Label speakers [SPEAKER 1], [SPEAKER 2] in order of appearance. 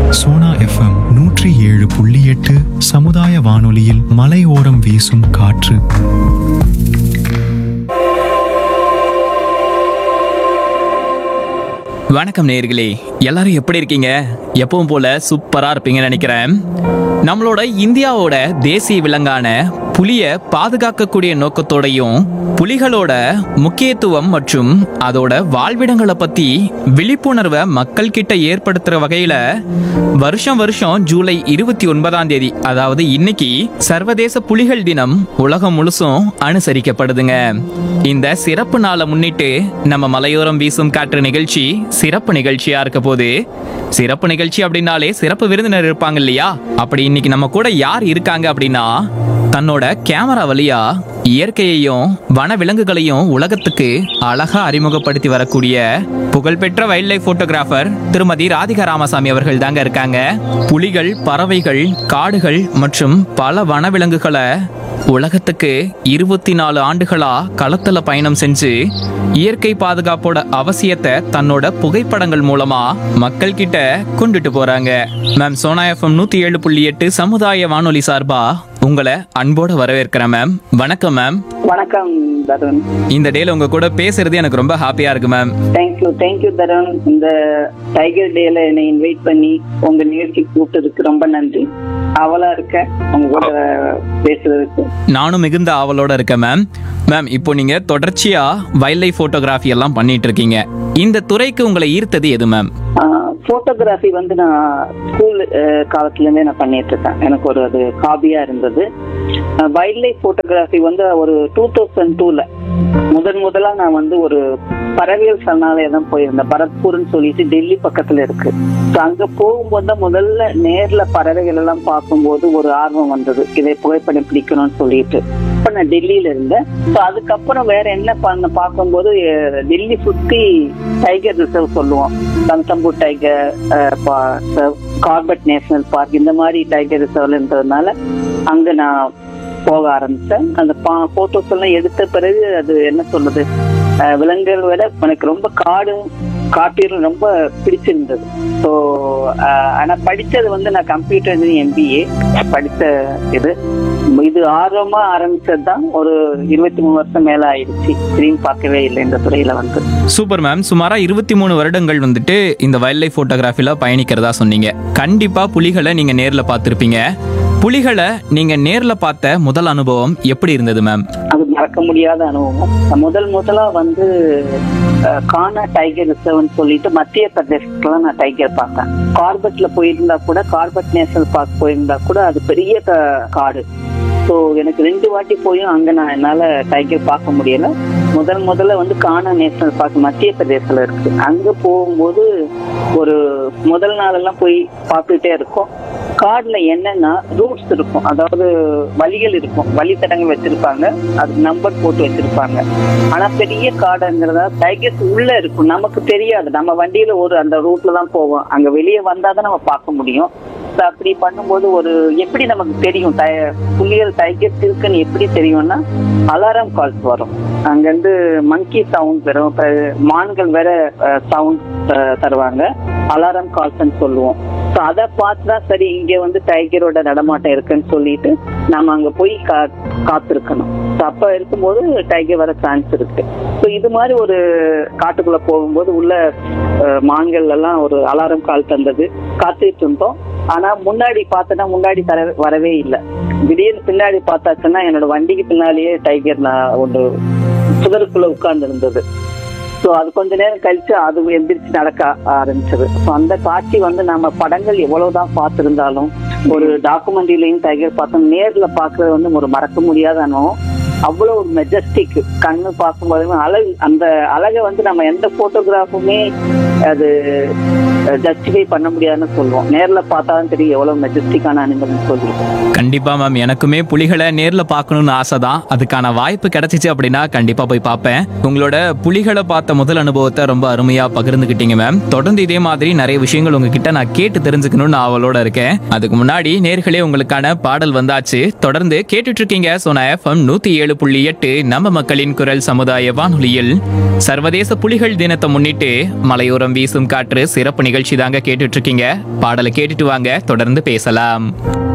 [SPEAKER 1] Sona FM நூற்றி ஏழு புள்ளி எட்டு சமுதாய வானொலியில் மலையோரம் வீசும் காற்று
[SPEAKER 2] வணக்கம் நேயர்களே எல்லாரும் எப்படி இருக்கீங்க எப்பவும் போல சூப்பரா இருப்பீங்கன்னு நினைக்கிறேன் நம்மளோட இந்தியாவோட தேசிய விலங்கான புலிய பாதுகாக்கக்கூடிய நோக்கத்தோடையும் புலிகளோட முக்கியத்துவம் மற்றும் அதோட வாழ்விடங்களை பத்தி விழிப்புணர்வை மக்கள் கிட்ட ஏற்படுத்துற வகையில வருஷம் வருஷம் ஜூலை இருபத்தி ஒன்பதாம் தேதி அதாவது இன்னைக்கு சர்வதேச புலிகள் தினம் உலகம் முழுசும் அனுசரிக்கப்படுதுங்க இந்த சிறப்பு நாளை முன்னிட்டு நம்ம மலையோரம் வீசும் காற்று நிகழ்ச்சி சிறப்பு நிகழ்ச்சியா இருக்க போது சிறப்பு நிகழ்ச்சி அப்படின்னாலே சிறப்பு விருந்தினர் இருப்பாங்க இல்லையா அப்படி இன்னைக்கு நம்ம கூட யார் இருக்காங்க அப்படின்னா தன்னோட கேமரா வழியா இயற்கையையும் வன விலங்குகளையும் உலகத்துக்கு அழகா அறிமுகப்படுத்தி வரக்கூடிய புகழ்பெற்ற வைல்ட் லைஃப் போட்டோகிராஃபர் திருமதி ராதிகா ராமசாமி அவர்கள் தாங்க இருக்காங்க புலிகள் பறவைகள் காடுகள் மற்றும் பல வனவிலங்குகளை உலகத்துக்கு இருபத்தி நாலு ஆண்டுகளா களத்துல பயணம் செஞ்சு இயற்கை பாதுகாப்போட அவசியத்தை தன்னோட புகைப்படங்கள் மூலமா மக்கள் கிட்ட கொண்டுட்டு போறாங்க மேம் சோனா எஃப்எம் நூத்தி ஏழு புள்ளி எட்டு சமுதாய வானொலி சார்பா உங்களை அன்போட வரவேற்கிறேன் மேம் வணக்கம் மேம்
[SPEAKER 3] வணக்கம் தருண்
[SPEAKER 2] இந்த டேல உங்க கூட பேசுறது எனக்கு ரொம்ப ஹாப்பியா இருக்கு மேம்
[SPEAKER 3] தேங்க்யூ தேங்க்யூ தருண் இந்த டைகர் டேல என்னை இன்வைட் பண்ணி உங்க நிகழ்ச்சிக்கு கூப்பிட்டதுக்கு ரொம்ப நன்றி அவளா இருக்கேன் உங்க கூட பேசுறதுக்கு
[SPEAKER 2] நானும் மிகுந்த ஆவலோட இருக்கேன் மேம் மேம் இப்போ நீங்க தொடர்ச்சியா வைல்ட் லைஃப் போட்டோகிராஃபி எல்லாம் பண்ணிட்டு இருக்கீங்க இந்த துறைக்கு உங்களை ஈர்த்தது எது மேம்
[SPEAKER 3] போட்டோகிராஃபி வந்து நான் ஸ்கூல் காலத்துல இருந்தே நான் பண்ணிட்டு இருக்கேன் எனக்கு ஒரு அது ஹாபியா இருந்தது வைல்ட் லைஃப் போட்டோகிராஃபி வந்து ஒரு டூ தௌசண்ட் டூல முதன் முதலா நான் வந்து ஒரு பறவைகள் சரணாலயம் தான் போயிருந்தேன் பரத்பூர்னு சொல்லிட்டு டெல்லி பக்கத்துல இருக்கு So அங்க போகும்போது தான் முதல்ல நேர்ல பறவைகள் எல்லாம் பார்க்கும்போது ஒரு ஆர்வம் வந்தது இதை புகைப்படம் பிடிக்கணும்னு சொல்லிட்டு இப்ப நான் டெல்லியில இருந்தேன் ஸோ அதுக்கப்புறம் வேற என்ன பண்ண பார்க்கும்போது அஹ், டெல்லி சுத்தி டைகர் ரிசர்வ் சொல்லுவோம் Ranthambore tiger Corbett national park இந்த மாதிரி டைகர் ரிசர்வ்ல இருந்ததுனால அங்க நான் போக ஆரம்பிச்சேன் அந்த போட்டோஸ் எல்லாம் எடுத்த பிறகு அது என்ன சொல்றது அஹ், விலங்குகளை விட எனக்கு ரொம்ப காடும் காட்டிலும் ரொம்ப பிடிச்சிருந்தது ஸோ ஆனா படிச்சது வந்து நான் கம்ப்யூட்டர் இன்ஜினியரிங் எம்பிஏ படித்த இது இது ஆர்வமா ஆரம்பிச்சது தான் ஒரு இருபத்தி மூணு வருஷம் மேல ஆயிடுச்சு திரும்பி பார்க்கவே இல்லை இந்த துறையில வந்து
[SPEAKER 2] சூப்பர் மேம் சுமாரா இருபத்தி மூணு வருடங்கள் வந்துட்டு இந்த வைல்ட் லைஃப் போட்டோகிராஃபில பயணிக்கிறதா சொன்னீங்க கண்டிப்பா புலிகளை நீங்க நேர்ல பார்த்திருப்பீங்க புலிகளை நீங்க நேர்ல பார்த்த முதல் அனுபவம் எப்படி இருந்தது மேம்
[SPEAKER 3] அது மறக்க முடியாத அனுபவம் நான் முதல் முதலா வந்து அஹ், கானா டைகர் ரிசர்வ்னு சொல்லிட்டு மத்திய பிரதேசத்துல நான் டைகர் பார்த்தேன் கார்பெட்ல போயிருந்தா கூட கார்பெட் நேஷனல் பார்க் போயிருந்தா கூட அது பெரிய கா- காடு ஸோ எனக்கு ரெண்டு வாட்டி போயும் அங்க நான் என்னால டைகர் பார்க்க முடியல முதல் முதல்ல வந்து கானா நேஷனல் பார்க் மத்திய பிரதேசத்துல இருக்கு அங்க போகும்போது ஒரு முதல் நாளெல்லாம் போய் பார்த்துட்டே இருக்கோம் கார்டுல என்னன்னா ரூட்ஸ் இருக்கும் அதாவது வழிகள் இருக்கும் வழித்தடங்கள் வச்சிருப்பாங்க அது நம்பர் போட்டு வச்சிருப்பாங்க ஆனா பெரிய காடுங்கிறதா டைகர்ஸ் உள்ள இருக்கும் நமக்கு தெரியாது நம்ம வண்டியில ஒரு அந்த ரூட்ல தான் போவோம் அங்க வெளியே வந்தாதான் நம்ம பார்க்க முடியும் So அப்படி பண்ணும்போது ஒரு எப்படி நமக்கு தெரியும் டை- புலிகள் டைகர்ஸ் இருக்குன்னு எப்படி தெரியும்னா அலாரம் கால்ஸ் வரும் அங்கிருந்து மங்கி சவுண்ட் வரும் இப்ப மான்கள் வேற சவுண்ட் தருவாங்க அலாரம் கால்ஸ்ன்னு சொல்லுவோம் ஸோ அதை பார்த்து தான் சரி இங்க வந்து டைகரோட நடமாட்டம் இருக்குன்னு சொல்லிட்டு நம்ம அங்க போய் கா காத்திருக்கணும் ஸோ அப்ப இருக்கும்போது டைகர் வர சான்ஸ் இருக்கு ஸோ இது மாதிரி ஒரு காட்டுக்குள்ள போகும்போது உள்ள அஹ், மான்கள் எல்லாம் ஒரு அலாரம் கால் தந்தது காத்துட்டு இருந்தோம் ஆனா முன்னாடி பார்த்தனா முன்னாடி தர வரவே இல்லை திடீர்னு பின்னாடி பார்த்தாச்சுன்னா என்னோட வண்டிக்கு பின்னாலேயே டைகர் நான் ஒன்று சுதருக்குள்ள உட்கார்ந்து இருந்தது ஸோ அது கொஞ்ச நேரம் கழிச்சு அது எந்திரிச்சு நடக்க ஆரம்பிச்சது ஸோ அந்த காட்சி வந்து நம்ம படங்கள் எவ்வளவுதான் பார்த்திருந்தாலும் ஒரு டாக்குமெண்ட்ரிலையும் டைகர் பார்த்தோம் நேர்ல பார்க்கறது வந்து ஒரு மறக்க முடியாத அனுபவம் அவ்வளவு ஒரு மெஜஸ்டிக் கண்ணு பார்க்கும்போது அழகு அந்த அழகை வந்து நம்ம எந்த போட்டோகிராஃபுமே அது ஜஸ்டிஃபை பண்ண முடியாதுன்னு சொல்லுவோம் நேர்ல பார்த்தாலும் தெரியும் எவ்வளவு மெஜஸ்டிக்கான அனிமல்னு சொல்லி
[SPEAKER 2] கண்டிப்பா மேம் எனக்குமே புலிகளை நேர்ல பார்க்கணும்னு ஆசை தான் அதுக்கான வாய்ப்பு கிடைச்சிச்சு அப்படின்னா கண்டிப்பா போய் பார்ப்பேன் உங்களோட புலிகளை பார்த்த முதல் அனுபவத்தை ரொம்ப அருமையா பகிர்ந்துக்கிட்டீங்க மேம் தொடர்ந்து இதே மாதிரி நிறைய விஷயங்கள் உங்ககிட்ட நான் கேட்டு தெரிஞ்சுக்கணும்னு ஆவலோட இருக்கேன் அதுக்கு முன்னாடி நேர்களே உங்களுக்கான பாடல் வந்தாச்சு தொடர்ந்து கேட்டுட்டு இருக்கீங்க சோனா எஃப்எம் நூத்தி ஏழு புள்ளி எட்டு நம்ம மக்களின் குரல் சமுதாய வானொலியில் சர்வதேச புலிகள் தினத்தை முன்னிட்டு மலையோரம் ஓரம் வீசும் காற்று சிறப்பு நிகழ்ச்சி தாங்க கேட்டுட்டு இருக்கீங்க பாடலை கேட்டுட்டு வாங்க தொடர்ந்து பேசலாம்